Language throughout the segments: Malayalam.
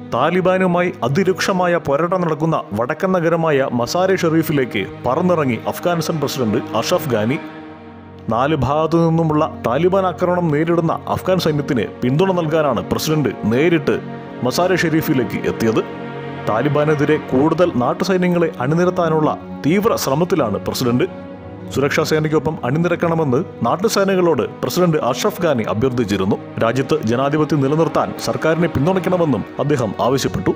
താലിബാനുമായി അതിരൂക്ഷമായ പോരാട്ടം നടക്കുന്ന വടക്കൻ നഗരമായ മസാരെ ഷെറീഫിലേക്ക് പറന്നിറങ്ങി അഫ്ഗാനിസ്ഥാൻ പ്രസിഡന്റ് അഷഫ് ഖാനി നാല് ഭാഗത്തു നിന്നുമുള്ള താലിബാൻ ആക്രമണം നേരിടുന്ന അഫ്ഗാൻ സൈന്യത്തിന് പിന്തുണ നൽകാനാണ് പ്രസിഡന്റ് നേരിട്ട് മസാരെ ഷെരീഫിലേക്ക് എത്തിയത് താലിബാനെതിരെ കൂടുതൽ നാട്ടുസൈന്യങ്ങളെ അണിനിരത്താനുള്ള തീവ്ര ശ്രമത്തിലാണ് പ്രസിഡന്റ് സുരക്ഷാ സേനയ്ക്കൊപ്പം അണിനിരക്കണമെന്ന് നാട്ടുസേനകളോട് പ്രസിഡന്റ് അഷ്റഫ് ഖാനി അഭ്യർത്ഥിച്ചിരുന്നു രാജ്യത്ത് ജനാധിപത്യം നിലനിർത്താൻ സർക്കാരിനെ പിന്തുണയ്ക്കണമെന്നും അദ്ദേഹം ആവശ്യപ്പെട്ടു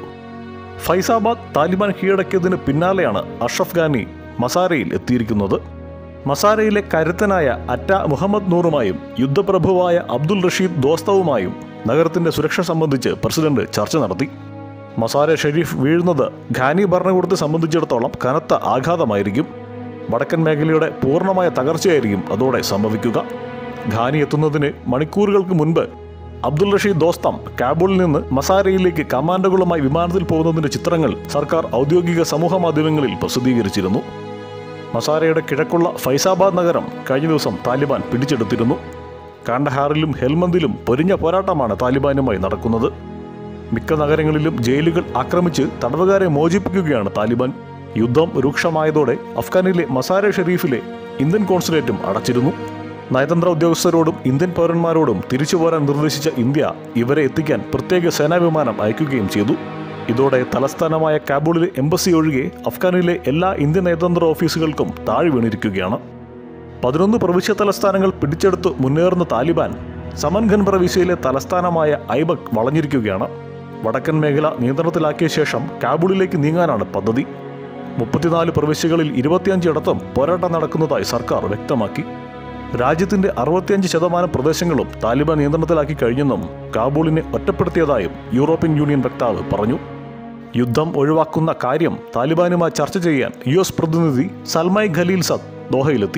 ഫൈസാബാദ് താലിബാൻ കീഴടക്കിയതിന് പിന്നാലെയാണ് അഷ്റഫ് ഖാനി മസാരയിൽ എത്തിയിരിക്കുന്നത് മസാരയിലെ കരുത്തനായ അറ്റ മുഹമ്മദ് നൂറുമായും യുദ്ധപ്രഭുവായ അബ്ദുൾ റഷീദ് ദോസ്തവുമായും നഗരത്തിന്റെ സുരക്ഷ സംബന്ധിച്ച് പ്രസിഡന്റ് ചർച്ച നടത്തി മസാര ഷെരീഫ് വീഴുന്നത് ഖാനി ഭരണകൂടത്തെ സംബന്ധിച്ചിടത്തോളം കനത്ത ആഘാതമായിരിക്കും വടക്കൻ മേഖലയുടെ പൂർണ്ണമായ തകർച്ചയായിരിക്കും അതോടെ സംഭവിക്കുക ഖാനി എത്തുന്നതിന് മണിക്കൂറുകൾക്ക് മുൻപ് അബ്ദുൾ റഷീദ് ദോസ്തം കാബൂളിൽ നിന്ന് മസാരയിലേക്ക് കമാൻഡോകളുമായി വിമാനത്തിൽ പോകുന്നതിന്റെ ചിത്രങ്ങൾ സർക്കാർ ഔദ്യോഗിക സമൂഹ മാധ്യമങ്ങളിൽ പ്രസിദ്ധീകരിച്ചിരുന്നു മസാരയുടെ കിഴക്കുള്ള ഫൈസാബാദ് നഗരം കഴിഞ്ഞ ദിവസം താലിബാൻ പിടിച്ചെടുത്തിരുന്നു കാണ്ടഹാറിലും ഹെൽമന്ദിലും പൊരിഞ്ഞ പോരാട്ടമാണ് താലിബാനുമായി നടക്കുന്നത് മിക്ക നഗരങ്ങളിലും ജയിലുകൾ ആക്രമിച്ച് തടവുകാരെ മോചിപ്പിക്കുകയാണ് താലിബാൻ യുദ്ധം രൂക്ഷമായതോടെ അഫ്ഗാനിലെ മസാര ഷെരീഫിലെ ഇന്ത്യൻ കോൺസുലേറ്റും അടച്ചിരുന്നു നയതന്ത്ര ഉദ്യോഗസ്ഥരോടും ഇന്ത്യൻ പൗരന്മാരോടും തിരിച്ചു പോരാൻ നിർദ്ദേശിച്ച ഇന്ത്യ ഇവരെ എത്തിക്കാൻ പ്രത്യേക സേനാ വിമാനം അയക്കുകയും ചെയ്തു ഇതോടെ തലസ്ഥാനമായ കാബൂളിലെ എംബസി ഒഴികെ അഫ്ഗാനിലെ എല്ലാ ഇന്ത്യൻ നയതന്ത്ര ഓഫീസുകൾക്കും താഴെ വീണിരിക്കുകയാണ് പതിനൊന്ന് പ്രവിശ്യ തലസ്ഥാനങ്ങൾ പിടിച്ചെടുത്ത് മുന്നേറുന്ന താലിബാൻ സമൻഖൻ പ്രവിശ്യയിലെ തലസ്ഥാനമായ ഐബക് വളഞ്ഞിരിക്കുകയാണ് വടക്കൻ മേഖല നിയന്ത്രണത്തിലാക്കിയ ശേഷം കാബൂളിലേക്ക് നീങ്ങാനാണ് പദ്ധതി മുപ്പത്തിനാല് പ്രവിശ്യകളിൽ ഇരുപത്തിയഞ്ചിടത്തും പോരാട്ടം നടക്കുന്നതായി സർക്കാർ വ്യക്തമാക്കി രാജ്യത്തിന്റെ അറുപത്തിയഞ്ച് ശതമാനം പ്രദേശങ്ങളും താലിബാൻ നിയന്ത്രണത്തിലാക്കി കഴിഞ്ഞെന്നും കാബൂളിനെ ഒറ്റപ്പെടുത്തിയതായും യൂറോപ്യൻ യൂണിയൻ വക്താവ് പറഞ്ഞു യുദ്ധം ഒഴിവാക്കുന്ന കാര്യം താലിബാനുമായി ചർച്ച ചെയ്യാൻ യു എസ് പ്രതിനിധി സൽമായി ഖലീൽ സദ് ദോഹയിലെത്തി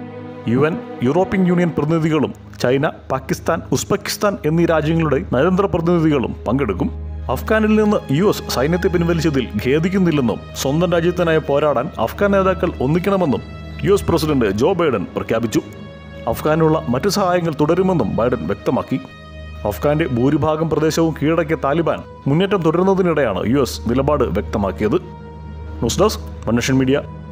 യു എൻ യൂറോപ്യൻ യൂണിയൻ പ്രതിനിധികളും ചൈന പാകിസ്ഥാൻ ഉസ്ബെക്കിസ്ഥാൻ എന്നീ രാജ്യങ്ങളുടെ നയതന്ത്ര പ്രതിനിധികളും പങ്കെടുക്കും അഫ്ഗാനിൽ നിന്ന് യു എസ് സൈന്യത്തെ പിൻവലിച്ചതിൽ ഖേദിക്കുന്നില്ലെന്നും സ്വന്തം രാജ്യത്തിനായി പോരാടാൻ അഫ്ഗാൻ നേതാക്കൾ ഒന്നിക്കണമെന്നും U S president Joe Biden പ്രഖ്യാപിച്ചു അഫ്ഗാനുള്ള മറ്റ് സഹായങ്ങൾ തുടരുമെന്നും ബൈഡൻ വ്യക്തമാക്കി അഫ്ഗാന്റെ ഭൂരിഭാഗം പ്രദേശവും കീഴടക്കിയ താലിബാൻ മുന്നേറ്റം തുടരുന്നതിനിടെയാണ് യു എസ് നിലപാട് വ്യക്തമാക്കിയത് news desk One Nation media